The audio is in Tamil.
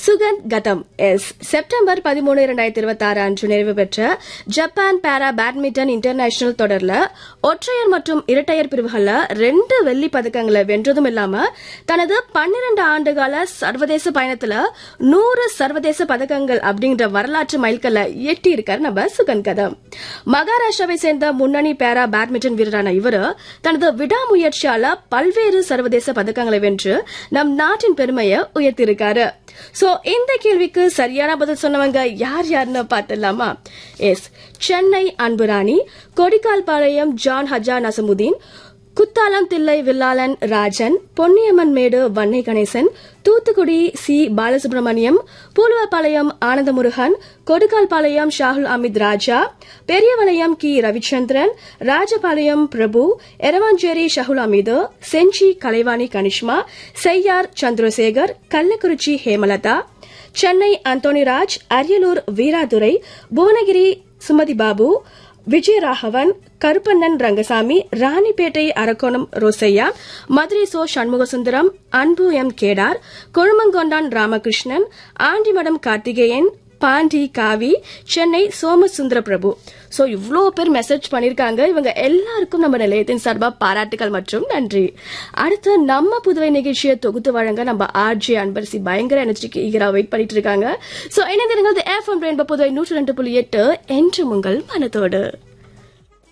சுகன் கதம் எஸ் செப்டம்பர் பதிமூணு இரண்டாயிரத்தி இருபத்தி ஆறு அன்று நிறைவு பெற்ற ஜப்பான் பாரா பேட்மிண்டன் இன்டர்நேஷனல் தொடர்ல ஒற்றையர் மற்றும் இரட்டையர் பிரிவுகள்ல ரெண்டு வெள்ளி பதக்கங்களை வென்றதும் இல்லாம தனது பன்னிரண்டு ஆண்டுகால சர்வதேச பயணத்துல நூறு சர்வதேச பதக்கங்கள் அப்படின்ற வரலாற்று மைல்கல்ல எட்டி இருக்காரு நம்ம சுகன் கதம் மகாராஷ்டிராவை சேர்ந்த முன்னணி பாரா பேட்மிண்டன் வீரரான இவரு தனது விடாமுயற்சியால பல்வேறு சர்வதேச பதக்கங்களை வென்று நம் நாட்டின் பெருமையை உயர்த்தியிருக்காரு சோ இந்த கேள்விக்கு சரியான பதில் சொன்னவங்க யார் யாருன்னு பார்த்துடலாமா எஸ் சென்னை அன்புராணி கொடிக்கால்பாளையம் ஜான் ஹஜா நசமுதீன் குத்தாலம் தில்லை வில்லாளன் ராஜன் பொன்னியம்மன் மேடு வன்னை கணேசன் தூத்துக்குடி சி பாலசுப்ரமணியம் பூலுவப்பாளையம் ஆனந்தமுருகன் கொடுக்கால்பாளையம் ஷாகுல் அமித் ராஜா பெரியவளையம் கி ரவிச்சந்திரன் ராஜபாளையம் பிரபு எரவாஞ்சேரி ஷகுல் அமிது செஞ்சி கலைவாணி கனிஷ்மா செய்யார் சந்திரசேகர் கள்ளக்குறிச்சி ஹேமலதா சென்னை அந்தோணிராஜ் அரியலூர் வீராதுரை புவனகிரி சுமதி பாபு விஜயராகவன் கருப்பண்ணன் ரங்கசாமி ராணிப்பேட்டை அரக்கோணம் ரோசையா மதுரை சோ சண்முகசுந்தரம் அன்பு எம் கேடார் கொழுமங்கொண்டான் ராமகிருஷ்ணன் ஆண்டிமடம் கார்த்திகேயன் பாண்டி காவி சென்னை சோமசுந்தர பிரபு சோ இவ்வளோ பேர் மெசேஜ் பண்ணிருக்காங்க இவங்க எல்லாருக்கும் நம்ம நிலையத்தின் சார்பா பாராட்டுகள் மற்றும் நன்றி அடுத்து நம்ம புதுவை நிகழ்ச்சியை தொகுத்து வழங்க நம்ம ஆர்ஜே அன்பரசி பயங்கர எனர்ஜிக்கு ஈகரா வெயிட் பண்ணிட்டு இருக்காங்க சோ என்ன தெரியுங்க எஃப்எம் ரெயின்போ புதுவை நூற்றி ரெண்டு புள்ளி எட்டு என்று உங்கள் மனத்தோடு